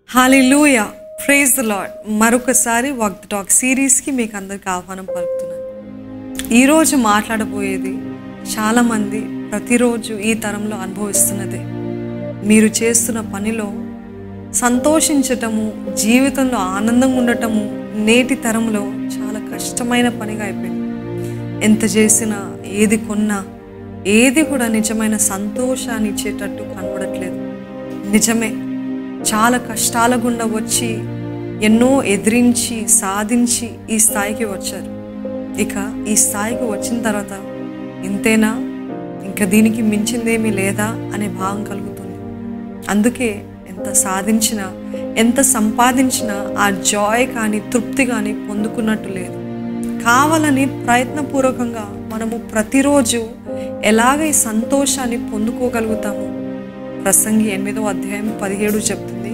hallelujah praise the lord మరొకసారి walk the talk సిరీస్కి మీకు అందరికి ఆహ్వానం పలుకుతున్నాను ఈరోజు మాట్లాడబోయేది చాలామంది ప్రతిరోజు ఈ తరంలో అనుభవిస్తున్నదే మీరు చేస్తున్న పనిలో సంతోషించటము జీవితంలో ఆనందంగా ఉండటము నేటి తరంలో చాలా కష్టమైన పనిగా అయిపోయింది ఎంత చేసినా ఏది కొన్నా ఏది కూడా నిజమైన సంతోషాన్ని ఇచ్చేటట్టు కనబడట్లేదు నిజమే చాలా కష్టాల గుండా వచ్చి ఎన్నో ఎదిరించి సాధించి ఈ స్థాయికి వచ్చారు ఇక ఈ స్థాయికి వచ్చిన తర్వాత ఇంతేనా ఇంకా దీనికి మించిందేమీ లేదా అనే భావం కలుగుతుంది అందుకే ఎంత సాధించినా ఎంత సంపాదించినా ఆ జాయ్ కానీ తృప్తి కానీ పొందుకున్నట్టు లేదు కావాలని ప్రయత్నపూర్వకంగా మనము ప్రతిరోజు ఎలాగ ఈ సంతోషాన్ని పొందుకోగలుగుతాము ప్రసంగి ఎనిమిదో అధ్యాయం పదిహేడు చెప్తుంది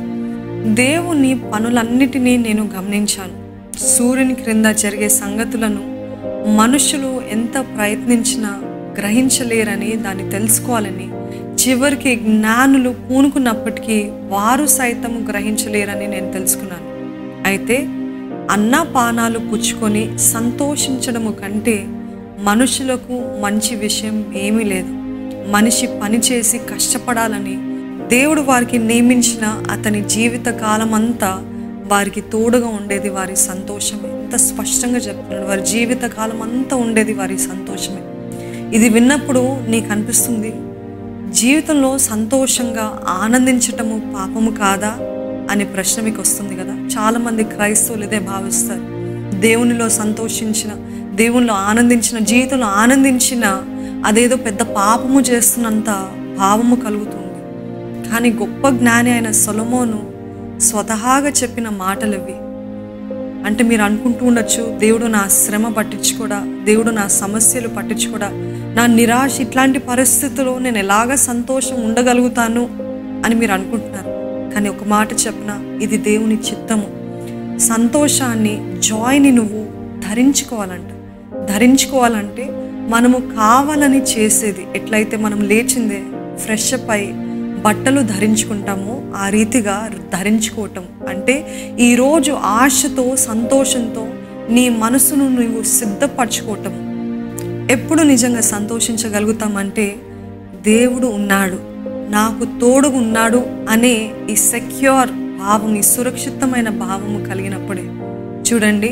దేవుని పనులన్నిటినీ నేను గమనించాను సూర్యుని క్రింద జరిగే సంగతులను మనుషులు ఎంత ప్రయత్నించినా గ్రహించలేరని దాన్ని తెలుసుకోవాలని చివరికి జ్ఞానులు పూనుకున్నప్పటికీ వారు సైతం గ్రహించలేరని నేను తెలుసుకున్నాను అయితే అన్నపానాలు పుచ్చుకొని సంతోషించడము కంటే మనుషులకు మంచి విషయం ఏమీ లేదు మనిషి పనిచేసి కష్టపడాలని దేవుడు వారికి నియమించిన అతని జీవిత కాలమంతా వారికి తోడుగా ఉండేది వారి సంతోషమే ఎంత స్పష్టంగా చెప్తున్నాడు వారి జీవిత కాలం అంతా ఉండేది వారి సంతోషమే ఇది విన్నప్పుడు నీకు అనిపిస్తుంది జీవితంలో సంతోషంగా ఆనందించటము పాపము కాదా అనే ప్రశ్న మీకు వస్తుంది కదా చాలామంది క్రైస్తవులు ఇదే భావిస్తారు దేవునిలో సంతోషించిన దేవునిలో ఆనందించిన జీవితంలో ఆనందించిన అదేదో పెద్ద పాపము చేస్తున్నంత భావము కలుగుతుంది కానీ గొప్ప జ్ఞాని అయిన సొలమోను స్వతహాగా చెప్పిన మాటలు ఇవి అంటే మీరు అనుకుంటూ ఉండొచ్చు దేవుడు నా శ్రమ పట్టించుకోడా దేవుడు నా సమస్యలు పట్టించుకోడా నా నిరాశ ఇట్లాంటి పరిస్థితుల్లో నేను ఎలాగ సంతోషం ఉండగలుగుతాను అని మీరు అనుకుంటున్నారు కానీ ఒక మాట చెప్పిన ఇది దేవుని చిత్తము సంతోషాన్ని జాయ్ని నువ్వు ధరించుకోవాలంట ధరించుకోవాలంటే మనము కావాలని చేసేది ఎట్లయితే మనం లేచిందే ఫ్రెష్ అప్ అయి బట్టలు ధరించుకుంటామో ఆ రీతిగా ధరించుకోవటం అంటే ఈరోజు ఆశతో సంతోషంతో నీ మనసును నువ్వు సిద్ధపరచుకోవటం ఎప్పుడు నిజంగా సంతోషించగలుగుతామంటే దేవుడు ఉన్నాడు నాకు తోడుగా ఉన్నాడు అనే ఈ సెక్యూర్ భావం ఈ సురక్షితమైన భావము కలిగినప్పుడే చూడండి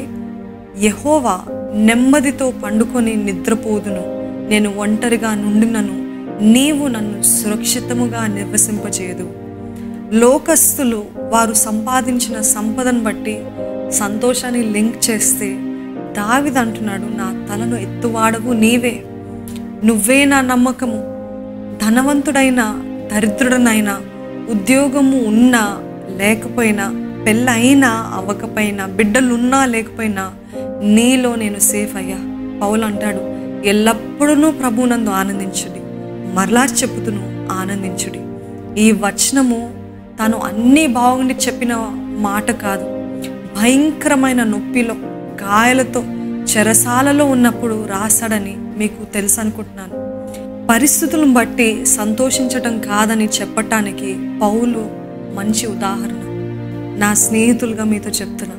యహోవా నెమ్మదితో పండుకొని నిద్రపోదును నేను ఒంటరిగా నుండినను నీవు నన్ను సురక్షితముగా నివసింపచేయదు లోకస్తులు వారు సంపాదించిన సంపదను బట్టి సంతోషాన్ని లింక్ చేస్తే దావిది అంటున్నాడు నా తలను ఎత్తువాడవు నీవే నువ్వే నా నమ్మకము ధనవంతుడైన దరిద్రుడనైనా ఉద్యోగము ఉన్నా లేకపోయినా పెళ్ళైనా అవ్వకపోయినా బిడ్డలున్నా లేకపోయినా నీలో నేను సేఫ్ అయ్యా పౌలు అంటాడు ఎల్లప్పుడూ ప్రభునందు ఆనందించుడి మరలా చెప్పుతును ఆనందించుడి ఈ వచనము తను అన్నీ బాగుండి చెప్పిన మాట కాదు భయంకరమైన నొప్పిలో గాయాలతో చెరసాలలో ఉన్నప్పుడు రాశాడని మీకు తెలుసు అనుకుంటున్నాను పరిస్థితులను బట్టి సంతోషించటం కాదని చెప్పటానికి పౌలు మంచి ఉదాహరణ నా స్నేహితులుగా మీతో చెప్తున్నా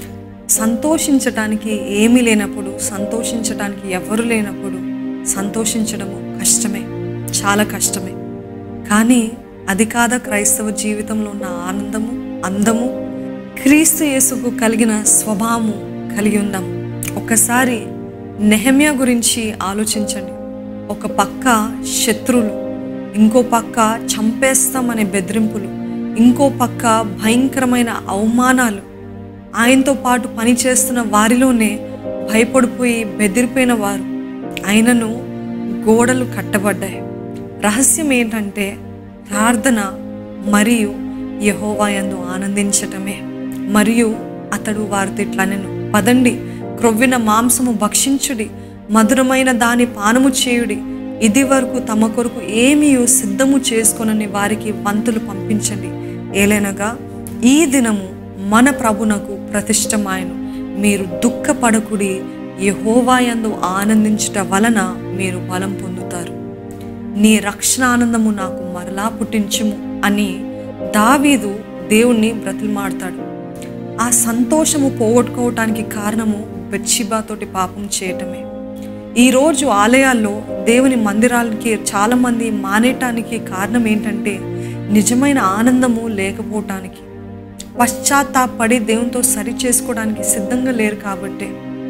సంతోషించటానికి ఏమీ లేనప్పుడు సంతోషించటానికి ఎవరు లేనప్పుడు సంతోషించడము కష్టమే చాలా కష్టమే కానీ అది కాదా క్రైస్తవ జీవితంలో ఉన్న ఆనందము అందము క్రీస్తు యేసుకు కలిగిన స్వభావము కలిగి ఉందాం ఒకసారి నెహమ్యా గురించి ఆలోచించండి ఒక పక్క శత్రువులు ఇంకో పక్క చంపేస్తామనే బెదిరింపులు ఇంకో పక్క భయంకరమైన అవమానాలు ఆయనతో పాటు పనిచేస్తున్న వారిలోనే భయపడిపోయి బెదిరిపోయిన వారు ఆయనను గోడలు కట్టబడ్డాయి రహస్యం ఏంటంటే ప్రార్థన మరియు యహోవాయందు ఆనందించటమే మరియు అతడు వారితో ఇట్లనెను పదండి క్రొవ్విన మాంసము భక్షించుడి మధురమైన దాని పానము చేయుడి ఇది వరకు తమ కొరకు ఏమీ సిద్ధము చేసుకొనని వారికి వంతులు పంపించండి ఏలైనగా ఈ దినము మన ప్రభునకు ప్రతిష్టమాయను మీరు దుఃఖపడకుడి యహోవాయందు ఆనందించుట వలన మీరు బలం పొందుతారు నీ రక్షణ ఆనందము నాకు మరలా పుట్టించుము అని దావీదు దేవుణ్ణి బ్రతిమాడతాడు ఆ సంతోషము పోగొట్టుకోవటానికి కారణము బెత్షిబాతోటి పాపం చేయటమే ఈరోజు ఆలయాల్లో దేవుని మందిరాలకి చాలామంది మానేయటానికి కారణం ఏంటంటే నిజమైన ఆనందము లేకపోవటానికి పశ్చాత్తాపడి దేవునితో సరి చేసుకోవడానికి సిద్ధంగా లేరు కాబట్టే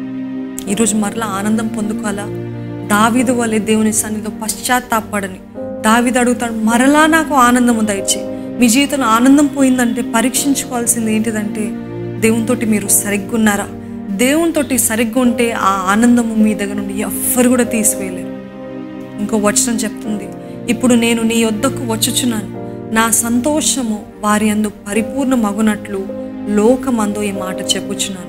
ఈరోజు మరలా ఆనందం పొందుకోవాలా దావీదు వలె దేవుని సన్నిధిలో పశ్చాత్తాపడని దావీదు అడుగుతాడు మరలా నాకు ఆనందము దయచే మీ జీవితంలో ఆనందం పోయిందంటే పరీక్షించుకోవాల్సింది ఏంటిదంటే దేవునితోటి మీరు సరిగ్గా ఉన్నారా దేవునితోటి సరిగ్గా ఉంటే ఆ ఆనందము మీ దగ్గర నుండి ఎవ్వరు కూడా తీసివేయలేరు ఇంకో వచనం చెప్తుంది ఇప్పుడు నేను నీ యొద్దకు వచ్చుచున్నాను నా సంతోషము వారి అందు పరిపూర్ణ మగునట్లు లోకమందు ఈ మాట చెప్పుచున్నాను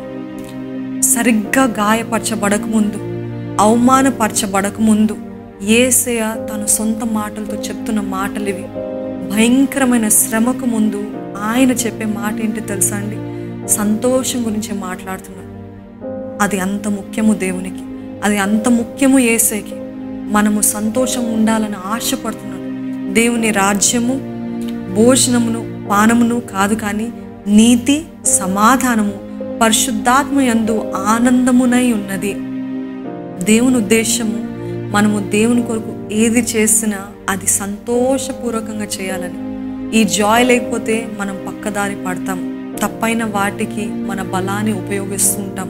సరిగ్గా గాయపరచబడక ముందు అవమానపరచబడక ముందు ఏసయ తన సొంత మాటలతో చెప్తున్న మాటలు ఇవి భయంకరమైన శ్రమకు ముందు ఆయన చెప్పే మాట ఏంటి తెలుసా అండి సంతోషం గురించి మాట్లాడుతున్నాడు అది అంత ముఖ్యము దేవునికి అది అంత ముఖ్యము ఏసేకి మనము సంతోషం ఉండాలని ఆశపడుతున్నాడు దేవుని రాజ్యము భోజనమును పానమును కాదు కానీ నీతి సమాధానము పరిశుద్ధాత్మ యందు ఆనందమునై ఉన్నది దేవుని ఉద్దేశము మనము దేవుని కొరకు ఏది చేసినా అది సంతోషపూర్వకంగా చేయాలని ఈ జాయ్ లేకపోతే మనం పక్కదారి పడతాం తప్పైన వాటికి మన బలాన్ని ఉపయోగిస్తూ ఉంటాం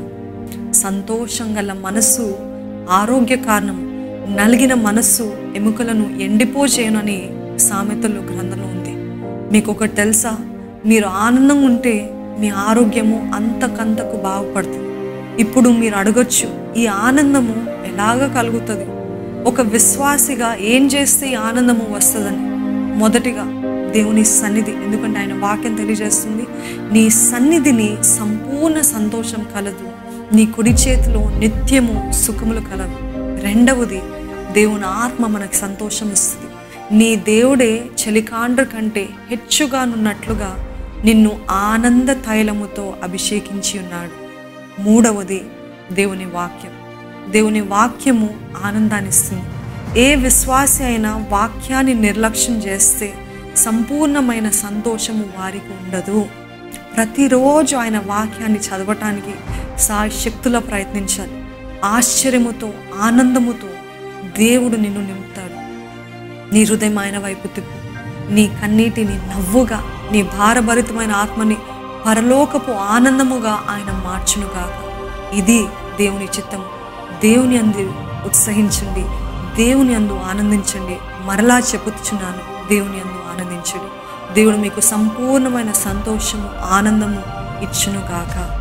సంతోషం గల మనస్సు ఆరోగ్య కారణం నలిగిన మనస్సు ఎముకలను ఎండిపోచేయనని సామెతలు గ్రంథంలో ఉంది మీకు ఒకటి తెలుసా మీరు ఆనందంగా ఉంటే మీ ఆరోగ్యము అంతకంతకు బాగుపడుతుంది ఇప్పుడు మీరు అడగొచ్చు ఈ ఆనందము ఎలాగ కలుగుతుంది ఒక విశ్వాసిగా ఏం చేస్తే ఈ ఆనందము వస్తుందని మొదటిగా దేవుని సన్నిధి ఎందుకంటే ఆయన వాక్యం తెలియజేస్తుంది నీ సన్నిధిని సంపూర్ణ సంతోషం కలదు నీ కుడి చేతిలో నిత్యము సుఖములు కలదు రెండవది దేవుని ఆత్మ మనకు సంతోషం ఇస్తుంది నీ దేవుడే చలికాండ్ర కంటే హెచ్చుగానున్నట్లుగా నిన్ను ఆనంద తైలముతో అభిషేకించి ఉన్నాడు మూడవది దేవుని వాక్యం దేవుని వాక్యము ఆనందాన్ని ఇస్తుంది ఏ విశ్వాసి అయినా వాక్యాన్ని నిర్లక్ష్యం చేస్తే సంపూర్ణమైన సంతోషము వారికి ఉండదు ప్రతిరోజు ఆయన వాక్యాన్ని చదవటానికి శక్తుల ప్రయత్నించాలి ఆశ్చర్యముతో ఆనందముతో దేవుడు నిన్ను నింపుతాడు నీ హృదయం ఆయన వైపు తిప్పు నీ కన్నీటిని నవ్వుగా నీ భారభరితమైన ఆత్మని పరలోకపు ఆనందముగా ఆయన మార్చునుగాక ఇది దేవుని చిత్తము దేవుని అందు ఉత్సహించండి దేవుని అందు ఆనందించండి మరలా చెప్పుచున్నాను దేవుని అందు ఆనందించండి దేవుడు మీకు సంపూర్ణమైన సంతోషము ఆనందము ఇచ్చునుగాక